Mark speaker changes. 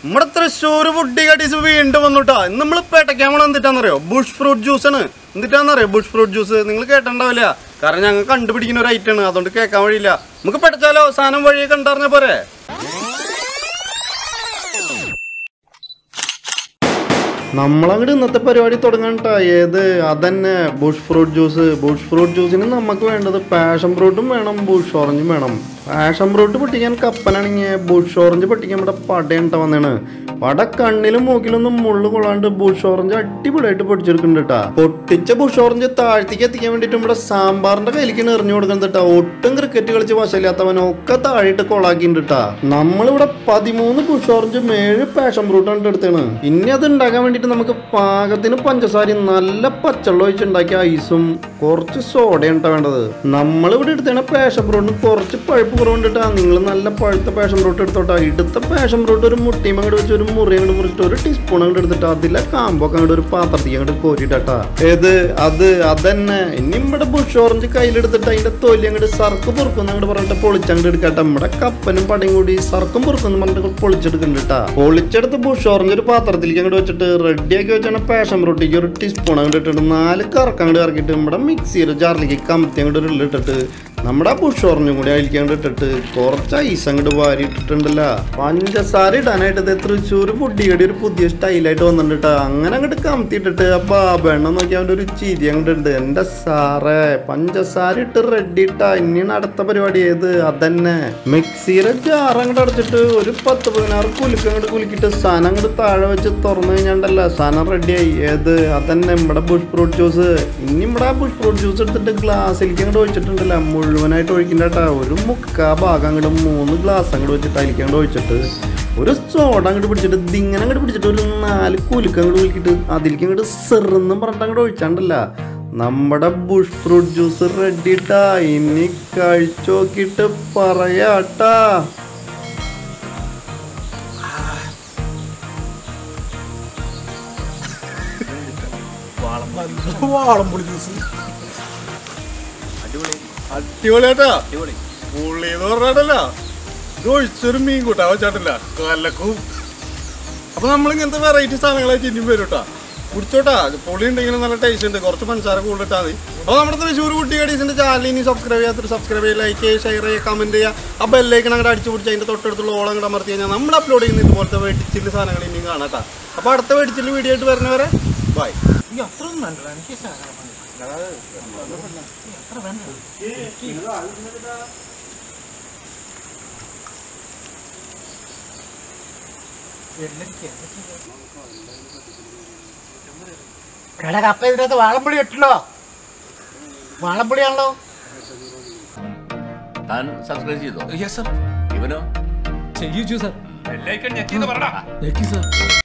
Speaker 1: നമ്മുടെ തൃശ്ശൂർ ഫുഡി കടീസ് വീണ്ടും വന്നുട്ടാ ഇന്ന് നമ്മൾ പേട്ടയ്ക്കാൻ പോണ എന്തിട്ടാന്നറിയോ ബുഷ് ഫ്രൂട്ട് ജ്യൂസ് ആണ് എന്തിട്ടാന്നറിയോ ബുഷ് ഫ്രൂട്ട് ജ്യൂസ് നിങ്ങൾ കേട്ടിട്ടുണ്ടാവില്ല കാരണം ഞങ്ങൾ കണ്ടുപിടിക്കുന്ന ഒരു ഐറ്റം ആണ് അതുകൊണ്ട് കേൾക്കാൻ വഴിയില്ല നമുക്ക് പെട്ടച്ചാലോ സാധനം വഴിയെ കണ്ടറിഞ്ഞ പോരെ നമ്മളങ്ങോട്ട് ഇന്നത്തെ പരിപാടി തുടങ്ങാൻട്ടാ ഏത് അതന്നെ bush fruit juice bush fruit ജ്യൂസിന് നമുക്ക് വേണ്ടത് പാഷൻ ഫ്രൂട്ടും വേണം ബുഷ് ഓറഞ്ചും വേണം പാഷൻ ഫ്രൂട്ട് പൊട്ടിക്കാൻ കപ്പനാണെങ്കിൽ ബുഷ് ഓറഞ്ച് പൊട്ടിക്കാൻ ഇവിടെ പടയണ്ട വന്നാണ് പട കണ്ണിലും മൂക്കിലൊന്നും മുള്ളു കൊള്ളാണ്ട് ബുഷ് ഓറഞ്ച് അടിപൊളിയായിട്ട് പൊട്ടിച്ചെടുക്കുന്നുണ്ട് കേട്ടാ പൊട്ടിച്ച ബുഷ് ഓറഞ്ച് താഴ്ത്തിക്ക് എത്തിക്കാൻ വേണ്ടിയിട്ട് ഇവിടെ സാമ്പാറിന്റെ കയ്യിലേക്ക് എറിഞ്ഞു കൊടുക്കുന്നത് കേട്ടാ ഒട്ടും ക്രിക്കറ്റ് കളിച്ച് വശമില്ലാത്തവനൊക്കെ താഴെയിട്ട് കൊളാക്കിണ്ട് കേട്ടാ നമ്മളിവിടെ പതിമൂന്ന് ബുഷ് ഓറഞ്ചും ഏഴ് പാഷൻ ഫ്രൂട്ടാണ് എടുത്താണ് ഇനി അത് ഉണ്ടാക്കാൻ വേണ്ടിയിട്ട് നമുക്ക് പാകത്തിന് പഞ്ചസാരയും നല്ല പച്ചവെള്ളം ഒഴിച്ചുണ്ടാക്കിയ ഐസും കുറച്ച് സോഡയാണ് ട്ടോ വേണ്ടത് നമ്മളിവിടെ എടുത്തേണ പാഷൻ ഫ്രൂട്ടിന് കുറച്ച് പഴുപ്പ് കുറവുണ്ടിട്ടാ നിങ്ങൾ നല്ല പഴുത്ത പാഷൻ ഫ്രൂട്ട് എടുത്തോട്ടാ എടുത്ത പാഷൻ ഫ്രൂട്ട് ഒരു മുട്ടിയും അങ്ങോട്ട് വെച്ച് ഒരു മുറി അങ്ങോട്ട് മുറിച്ചിട്ട് ഒരു ടീസ്പൂൺ അങ്ങോട്ട് എടുത്തിട്ട് അതിലെ കാമ്പൊക്കെ അങ്ങോട്ട് ഒരു പാത്രത്തിൽ അങ്ങോട്ട് കോരിട്ടാ ഏത് അത് അതന്നെ ഇനി ഇവിടെ ബുഷ് ഓറഞ്ച് കയ്യിലെടുത്തിട്ട് അതിന്റെ തൊലി അങ്ങോട്ട് സർക്ക് പൊറുക്കുന്ന അങ്ങോട്ട് പറഞ്ഞിട്ട് പൊളിച്ചങ്ങോട്ട് എടുക്കട്ടെ നമ്മുടെ കപ്പനും പടയും കൂടി സർക്കും പൊറുക്കുന്നു പറഞ്ഞിട്ട് പൊളിച്ചെടുക്കുന്നുണ്ട് പൊളിച്ചെടുത്ത് ബുഷ് ഓറഞ്ച് ഒരു പാത്രത്തിലേക്ക് അങ്ങോട്ട് വെച്ചിട്ട് റെഡിയാക്കി വെച്ചാണ് പാഷൻ ഫ്രൂട്ടിക്ക് ഒരു ടീസ്പൂൺ അങ്ങോട്ട് ഇട്ടിട്ട് നാല് കറക്കം അങ്ങോട്ട് ഇറക്കിയിട്ട് നമ്മുടെ മിക്സിയിൽ ജാറിലേക്ക് കമത്തി അങ്ങോട്ട് ഒരു ഇട്ടിട്ട് നമ്മുടെ ആ ബുഷ് ഓറഞ്ചും കൂടി അതിലേക്ക് അങ്ങോട്ട് ഇട്ടിട്ട് കുറച്ച് ഐസ് അങ്ങോട്ട് വാരി ഇട്ടിട്ടുണ്ടല്ലോ പഞ്ചസാര ഇടാനായിട്ട് ഇത് തൃശ്ശൂർ ഫുഡിയുടെ ഒരു പുതിയ സ്റ്റൈലായിട്ട് വന്നിട്ടുണ്ട് ട്ടോ. അങ്ങനെ അങ്ങോട്ട് കമത്തിയിട്ടിട്ട് ആ ബാബെണ്ണ നോക്കി അവൻ്റെ ഒരു ചിരി അങ്ങോട്ട് ഉണ്ട് എൻ്റെ സാറേ പഞ്ചസാര ഇട്ട് റെഡി ഇട്ടാ ഇനിയാണ് അടുത്ത പരിപാടി ഏത് അതന്നെ മിക്സിയിലെ ജാർ അങ്ങോട്ട് അടച്ചിട്ട് ഒരു പത്ത് പതിനാറ് കുലുക്ക് അങ്ങോട്ട് കുലുക്കിയിട്ട് സാധനം അങ്ങോട്ട് താഴെ വെച്ച് തുറന്നു കഴിഞ്ഞാണ്ടല്ല സാധനം റെഡിയായി ഏത് അതന്നെ നമ്മുടെ ബുഷ് ഫ്രൂട്ട് ജ്യൂസ് ഇനി നമ്മുടെ ആ ബുഷ് ഫ്രൂട്ട് ജ്യൂസ് എടുത്തിട്ട് ഗ്ലാസ്സിലേക്ക് അങ്ങോട്ട് ഒഴിച്ചിട്ടുണ്ടല്ലോ മുഴുവനായിട്ട് ഒഴിക്കണ്ട കേട്ടാ ഒരു മുക്കാ ഭാഗം അങ്ങോട്ട് മൂന്ന് ഗ്ലാസ് അങ്ങോട്ട് വെച്ചിട്ട് അതിലേക്ക് അങ്ങോട്ട് ഒഴിച്ചിട്ട് ഒരു സോഡ അങ്ങോട്ട് പിടിച്ചിട്ട് ഇതിങ്ങനെ അങ്ങോട്ട് പിടിച്ചിട്ട് ഒരു നാല് കുലുക്ക് അങ്ങോട്ട് കുലുക്കിയിട്ട് അതിലേക്ക് അങ്ങോട്ട് സെറെന്നും പറഞ്ഞിട്ട് അങ്ങോട്ട് ഒഴിച്ചാണ്ടല്ല നമ്മുടെ ബുഷ് ഫ്രൂട്ട് ജ്യൂസ് റെഡിട്ടാ ഇനി കഴിച്ചു നോക്കിയിട്ട് പറയാട്ടാ
Speaker 2: വാളംപുളി ജ്യൂസ്
Speaker 1: അടിപൊളിയാട്ടാ പുള്ളി എന്ന് പറഞ്ഞാട്ടല്ല ഇത് ഒഴിച്ചൊരു മീൻ കൂട്ടാ വെച്ചാട്ടില്ല കലക്കും അപ്പൊ നമ്മൾ ഇങ്ങനത്തെ വെറൈറ്റി സാധനങ്ങളായിട്ട് ഇനിയും വരും കേട്ടാ കുടിച്ചോട്ടാ പൊളി ഉണ്ടെങ്കിലും നല്ല ടേസ്റ്റ് ഉണ്ട് കുറച്ച് പഞ്ചസാര കൂടുതലിട്ടാൽ മതി അപ്പോൾ നമ്മുടെ തൃശ്ശൂർ കുട്ടി കടീസിന്റെ ചാനൽ ഇനി സബ്സ്ക്രൈബ് ചെയ്യാത്ത സബ്സ്ക്രൈബ് ചെയ്യുക ലൈക്ക് ചെയ്യുക ഷെയർ ചെയ്യുക കമന്റ് ചെയ്യുക ആ ബെല്ലേക്ക് അങ്ങോട്ട് അടിച്ചു പിടിച്ച് അതിന്റെ തൊട്ടടുത്തുള്ള ഓളം അങ്ങോട്ട് അമർത്തി കഴിഞ്ഞാൽ നമ്മൾ അപ്ലോഡ് ചെയ്യുന്ന ഇതുപോലത്തെ വെടിച്ചില് സാധനങ്ങൾ ഇനിയും കാണാം കേട്ടാ അപ്പോൾ അടുത്ത വെടിച്ചില് വീഡിയോ ആയിട്ട് വരുന്നവരെ ബൈ
Speaker 2: ഈ അത്ര ഒന്നും വേണ്ട എനിക്ക് സാധനം അത്ര വേണ്ട എടാ കപ്പ ഇതിനകത്ത് വാളംപുളി ഇട്ടല്ലോ വാളംപുളിയാണല്ലോ
Speaker 3: താൻ സബ്സ്ക്രൈബ് ചെയ്തോ
Speaker 4: യെസ് സർ
Speaker 3: ഇവനോ
Speaker 4: ചെയ്യിച്ചു സർ
Speaker 3: ബെല്ലൈക്കൺ ഞെക്കിന്ന് പറടാ
Speaker 4: ഞെക്കി സർ